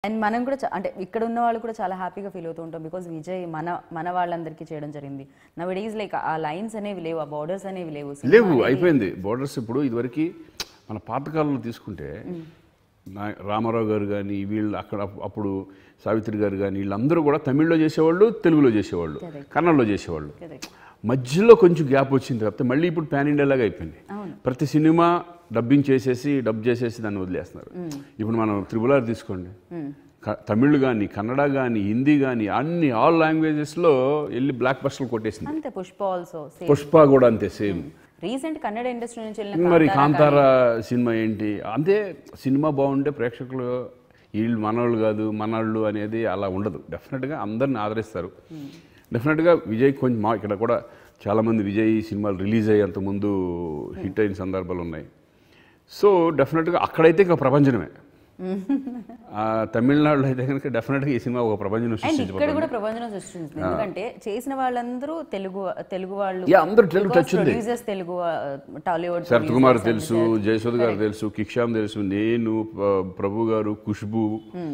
And మనం కూడా చా- అంటే ఇక్కడ ఉన్న వాళ్ళు కూడా చాలా హ్యాపీగా ఫీల్ అవుతూ ఉంటాం బికాజ్ విజయ్ మన మన వాళ్ళందరికీ చేయడం జరిగింది నవ్ డేస్ లైక్ ఆ లైన్స్ అనేవి లేవు ఆ బార్డర్స్ అనేవి లేవు సినిమా లేవు అనేది- అయిపోయింది బోర్డర్స్ ఇప్పుడు ఇదివరకు మన పాతకాలంలో తీసుకుంటే నా- రామారావు గారు కానీ వీళ్ళు అక్కడ అప్- అప్పుడు సావిత్రి గారు కానీ వీళ్ళందరూ కూడా తమిళ్లో చేసేవాళ్ళు తెలుగులో చేసేవాళ్ళు Correct. కన్నడలో చేసేవాళ్ళు Correct. మధ్యలో కొంచెం గ్యాప్ వచ్చింది తప్పితే మళ్ళీ ఇప్పుడు పాన్ ఇండియా లాగా అయిపోయింది అవును. ప్రతి సినిమా డబ్బింగ్ చేసేసి డబ్ చేసేసి దాన్ని వదిలేస్తున్నారు ఇప్పుడు మనం త్రిబుల్ ఆర్ తీసుకోండి క- తమిళ్ కానీ కన్నడ కానీ హిందీ కానీ అన్ని ఆల్ లాంగ్వేజెస్లో వెళ్ళి బ్లాక్ బస్టర్లు కొట్టేసింది అంతే పుష్ప ఆల్సో సేమ్ పుష్ప కూడా అంతే సేమ్ రీసెంట్ కన్నడ ఇండస్ట్రీ నుంచి వెళ్ళిన మరి కాంతారా కాంతార సినిమా ఏంటి అంతే సినిమా బాగుంటే ప్రేక్షకులు వీళ్ళు మనవాళ్ళు కాదు మనవాళ్ళు అనేది అలా ఉండదు డెఫినెట్గా అందరిని ఆదరిస్తారు డెఫినెట్గా విజయ్ కొంచెం మా ఇక్కడ కూడా చాలామంది విజయ్ సినిమాలు రిలీజ్ అయ్యేంత ముందు హిట్ అయిన సందర్భాలు ఉన్నాయి సో డెఫినెట్గా అక్కడైతే ఇంకా ప్రపంచమే ఆ, తమిళనాడులో అయితే కనుక డెఫినెట్గా ఈ సినిమా ఒక ప్రపంచం అండ్ ఇక్కడ సృష్టించబడుతుంది కూడా ప్రపంచం సృష్టించింది ఎందుకంటే చేసిన వాళ్ళందరూ తెలుగు తెలుగు వాళ్ళు Yeah, అందరూ తెలుగు touch ఉంది. ప్రొడ్యూసర్స్ తెలుగు టాలీవుడ్ శరత్ కుమార్ తెలుసు జయసుధ గారు తెలుసు కిక్షామ్ తెలుసు నేను ప- ప్రభు గారు ఖుష్బు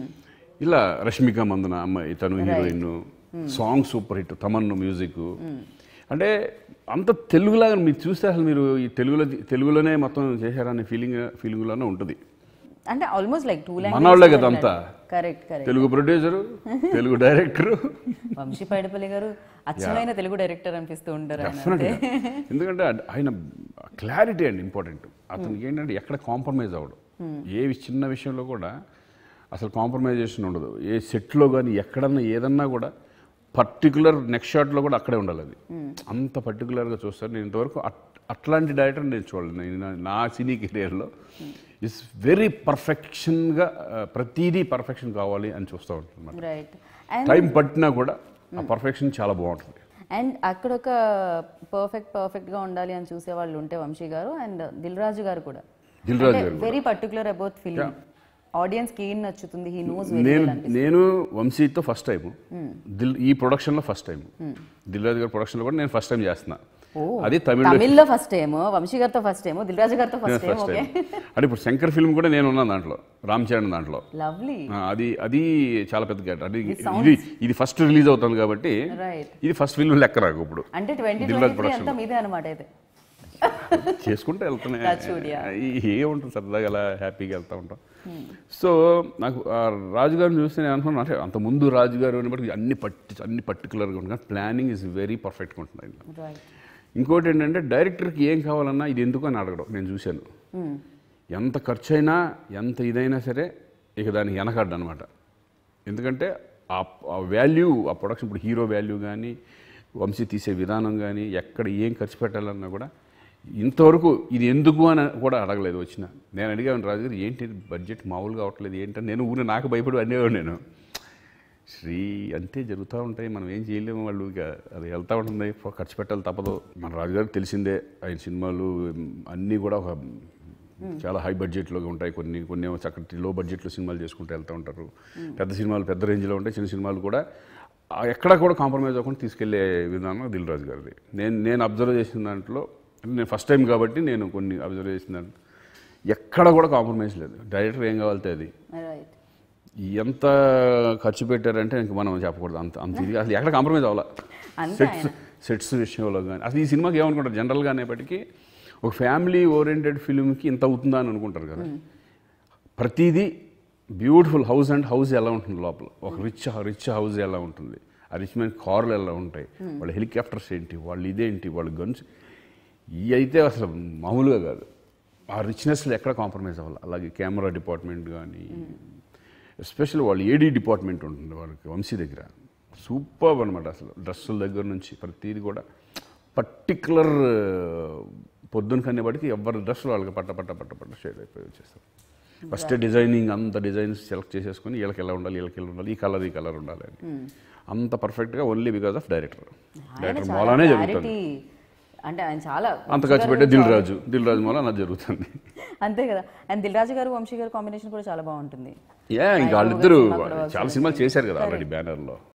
ఇలా రష్మిక మందన అమ్మాయి తను హీరోయిన్ సాంగ్ సూపర్ హిట్ తమన్ను మ్యూజిక్ అంటే అంత తెలుగులాగా మీరు చూస్తే అసలు మీరు ఈ తెలుగులో తెలుగులోనే మొత్తం చేశారనే ఫీలింగ్ ఫీలింగ్లోనే ఉంటుంది అంటే ఆల్మోస్ట్ లైక్ టూ మనోళ్ళే కదా అంతా. Correct correct Telugu producer Telugu director Vamshi Paidipally garu అచ్చమైన తెలుగు డైరెక్టర్ అనిపిస్తూ ఉంటారు ఆయన. డెఫినెట్గా ఎందుకంటే అడ్- ఆయన క్లారిటీ అండి ఇంపార్టెంట్ అతనికి ఏంటంటే ఎక్కడ కాంప్రమైజ్ అవ్వడు ఏ వి- చిన్న విషయంలో కూడా అసలు కాంప్రమైజేషన్ ఉండదు ఏ సెట్లో కానీ ఎక్కడన్నా ఏదన్నా కూడా పర్టికులర్ నెక్స్ట్ షాట్లో కూడా అక్కడే ఉండాలి అది అంత పర్టికులర్గా చూస్తారు నేను ఇంతవరకు అట్- అట్లాంటి డైరెక్టర్ నేను చూడలేదు నేను నా- నా సినీ కెరియర్లో ఇట్స్ వెరీ పర్ఫెక్షన్గా ప్రతిదీ పర్ఫెక్షన్ కావాలి అని చూస్తూ ఉంటాను రైట్ అండ్ టైం పట్టినా కూడా ఆ పర్ఫెక్షన్ చాలా బాగుంటుంది అండ్ అక్కడ ఒక పర్ఫెక్ట్ పర్ఫెక్ట్ గా ఉండాలి అని చూసే వాళ్ళు ఉంటే వంశీ గారు అండ్ దిల్ రాజు గారు కూడా Dil Raju garu very particular about film audience కి ఏం నచ్చుతుంది హీ నోస్ వెరీ నేను వెల్ నేను వంశీతో ఫస్ట్ టైం దిల్ ఈ ప్రొడక్షన్లో ఫస్ట్ టైం దిల్ రాజు గారి ప్రొడక్షన్లో కూడా నేను ఫస్ట్ టైం చేస్తున్నా అది తమిళ తమిళ్లో ఫస్ట్ టైం వంశీ గారితో ఫస్ట్ టైం దిల్ రాజు గారితో first time first okay time అంటే ఇప్పుడు శంకర్ ఫిల్మ్ కూడా నేను ఉన్నాను దాంట్లో రామ్ చరణ్ దాంట్లో లవ్లీ ఆ, అది అది చాలా పెద్ద క్యారెక్టర్ అది ఇది ఇది ఫస్ట్ రిలీజ్ అవుతుంది కాబట్టి రైట్ ఇది ఫస్ట్ ఫిల్మ్ లెక్క రాకు ఇప్పుడు అంటే twenty Dil Raju twenty three అంతా మీదే అనమాట అయితే చేసుకుంటూ వెళ్తున్నాయి Touchwood, yeah. ఏముంటుంది సరదాగా అలా హ్యాపీగా వెళ్తూ ఉంటాం సో నాకు ఆ రాజుగారిని చూస్తే నేను అనుకున్నాను అంటే అంత ముందు రాజుగారు అనేప్పటికీ అన్ని పట్టి అన్ని పర్టికులర్గా ఉంటుంది ప్లానింగ్ ఇస్ వెరీ పర్ఫెక్ట్గా ఉంటుంది ఆయన. రైట్ ఇంకోటి ఏంటంటే డైరెక్టర్కి ఏం కావాలన్నా ఇది ఎందుకు అని అడగడం నేను చూశాను ఎంత ఖర్చు అయినా ఎంత ఇదైనా సరే ఇక దానికి వెనకడ్డు అనమాట ఎందుకంటే ఆ వాల్యూ ఆ ప్రొడక్షన్ ఇప్పుడు హీరో వాల్యూ కానీ వంశీ తీసే విధానం కానీ ఎక్కడ ఏం ఖర్చు పెట్టాలన్నా కూడా ఇంతవరకు ఇది ఎందుకు అని కూడా అడగలేదు వచ్చిన నేను అడిగాను రాజు గారు ఏంటి బడ్జెట్ మామూలుగా అవట్లేదు ఏంటని నేను ఊరిని నాకు భయపడి అనేవాడు నేను శ్రీ అంతే జరుగుతూ ఉంటాయి మనం ఏం చేయలేము వాళ్ళు ఇక అది వెళ్తూ ఉంటుంది ఖర్చు పెట్టాలి తప్పదు మన రాజుగారికి తెలిసిందే ఆయన సినిమాలు ఉమ్, అన్నీ కూడా ఒక చాలా హై బడ్జెట్లో ఉంటాయి కొన్ని కొన్ని ఏమో చక్కటి లో బడ్జెట్లో సినిమాలు చేసుకుంటూ వెళ్తూ ఉంటారు పెద్ద సినిమాలు పెద్ద రేంజ్లో ఉంటాయి చిన్న సినిమాలు కూడా ఆ ఎక్కడ కూడా కాంప్రమైజ్ అవ్వకుండా తీసుకెళ్లే విధానం దిల్ రాజు గారిది నేను నేను అబ్జర్వ్ చేసిన దాంట్లో అంటే నేను ఫస్ట్ టైం కాబట్టి నేను కొన్ని అబ్జర్వ్ చేసిన దాంట్లో ఎక్కడ కూడా కాంప్రమైజ్ లేదు డైరెక్టర్ ఏం కావాలితే అది రైట్ ఎంత ఖర్చు పెట్టారంటే ఇంక మనం చెప్పకూడదు అంత అంత ఇది అసలు ఎక్కడ కాంప్రమైజ్ అవ్వాలా అంతే సెట్స్ సెట్స్ విషయంలో కానీ అసలు ఈ సినిమాకి ఏమనుకుంటారు జనరల్గా అనేప్పటికీ ఒక ఫ్యామిలీ ఓరియంటెడ్ ఫిలింకి ఇంత అవుతుందా అని అనుకుంటారు కదా ప్రతిదీ బ్యూటిఫుల్ హౌస్ అండ్ హౌస్ ఎలా ఉంటుంది లోపల ఒక రిచ్ రిచ్ హౌస్ ఎలా ఉంటుంది ఆ రిచ్ మ్యాన్ కార్లు ఎలా ఉంటాయి వాళ్ళ హెలికాప్టర్స్ ఏంటి వాళ్ళు ఇదేంటి వాళ్ళ గన్స్ ఇవి అయితే అసలు మామూలుగా కాదు ఆ రిచ్నెస్లో ఎక్కడ కాంప్రమైజ్ అవ్వాలి అలాగే కెమెరా డిపార్ట్మెంట్ కానీ ఎస్పెషల్ వాళ్ళు ఏడీ డిపార్ట్మెంట్ ఉంటుంది వాళ్ళకి వంశీ దగ్గర సూపర్ అనమాట అసలు డ్రెస్సుల దగ్గర నుంచి ప్రతిదీ కూడా పర్టికులర్ పొద్దున కనేవాడికి ఎవరి డ్రెస్సులు వాళ్ళకి పట్ట పట్ట పట్ట పట్ట షేడ్ అయిపోయి వచ్చేస్తారు ఫస్ట్ డిజైనింగ్ అంత డిజైన్స్ సెలెక్ట్ చేసేసుకొని వీళ్ళకి ఎలా ఉండాలి వీళ్ళకి ఎలా ఉండాలి ఈ కలర్ ఈ కలర్ ఉండాలి అని అంత పర్ఫెక్ట్గా ఓన్లీ బికాస్ ఆఫ్ డైరెక్టర్ ఆయన డైరెక్టర్ చాలా మూలానే జరుగుతుంది clarity, అంటే ఆయన చాలా అంత ఖర్చు పెట్టే దిల్ రాజు దిల్ రాజు మూల అది జరుగుతుంది అంతే కదా అండ్ దిల్ రాజు గారు వంశీ గారు కాంబినేషన్ కూడా చాలా బాగుంటుంది యా ఇంకా ఆయన వాళ్ళిద్దరూ సినిమా కూడా చాలా సినిమాలు చేశారు కదా ఆల్రెడీ బ్యానర్లో